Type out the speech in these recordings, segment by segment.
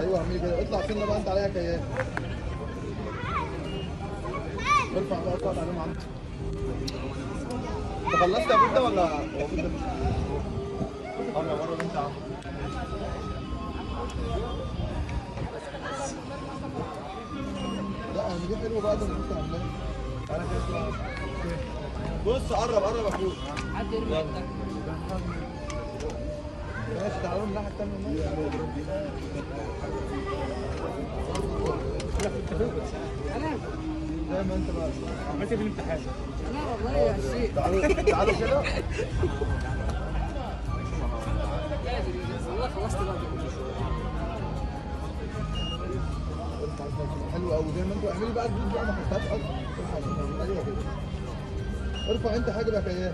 ايوه اعملي كده اطلع سنه بقى انت عليها كيان ارفع بقى اقعد عليهم عندك انت خلصت يا ابو ده ولا هو في ده بره بره انت عم لا انا دي حلوه بقى ده اللي انت عاملاه انا كده بص قرب قرب يا اخويا حد يرمي يدك ماشي تعالوا من الناحيه الثانيه انا زي ما انت بقى عملت ايه في الامتحان؟ انا والله يا شيء تعالوا تعالوا كده والله خلصت بقى حلو قوي زي ما انتوا اعملي بقى الجديد بقى ما حطهاش اصلا ايوه كده ارفع انت حاجه بقى كيان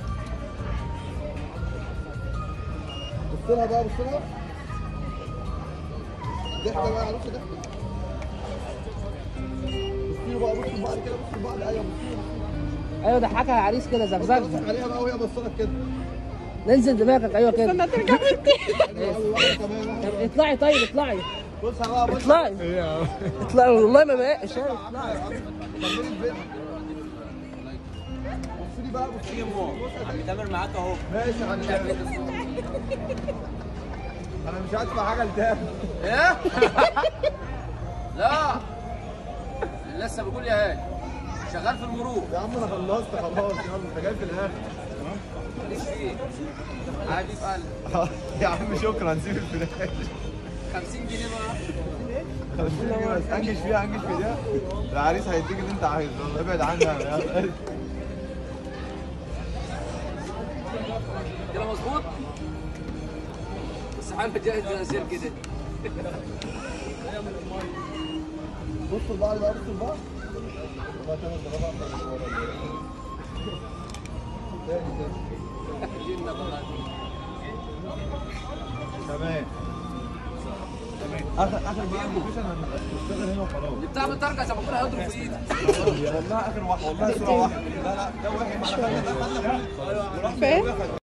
بص لها بقى بص لها ضحكه بقى عروسه ضحكه بصي بقى بصوا لبعض كده بصوا لبعض ايوه بصي ايوه ضحكها يا عريس كده زغزغ بص عليها بقى وهي بصلك كده ننزل دماغك ايوه كده حلو قوي واحده كمان واحده طب اطلعي طيب اطلعي بص بقى بص اطلعي اطلعي والله ما بقاش اطلعي كملي الفيديو بصي لي بقى بصي لي عم تامر معاك اهو ماشي يا هندسة. انا مش هدفع حاجه لتاني ايه؟ لا لسه بقول يا هاي شغال في المرور يا عم انا خلصت خلاص يلا انت جاي في الاخر ماليش فيه عادي في قلب يا عم شكرا سيب الفلاش 50 جنيه بقى 50 جنيه بس انجش فيها انجش في ده العريس هيديك اللي انت عايزه والله ابعد عنها يا كده مظبوط بس حابب جاهز تنزل كده بصوا لبعض بقى بصوا لبعض والله تمام ده بقى تاني تاني جنة والله تمام اخر اخر بقى اللوكيشن هنشتغل هنا وخلاص اللي بتاع بترجع زي ما كنا هيضرب في ايدك والله اخر واحد والله صوره واحده لا لا ده واحد ما انا خدنا ده خدنا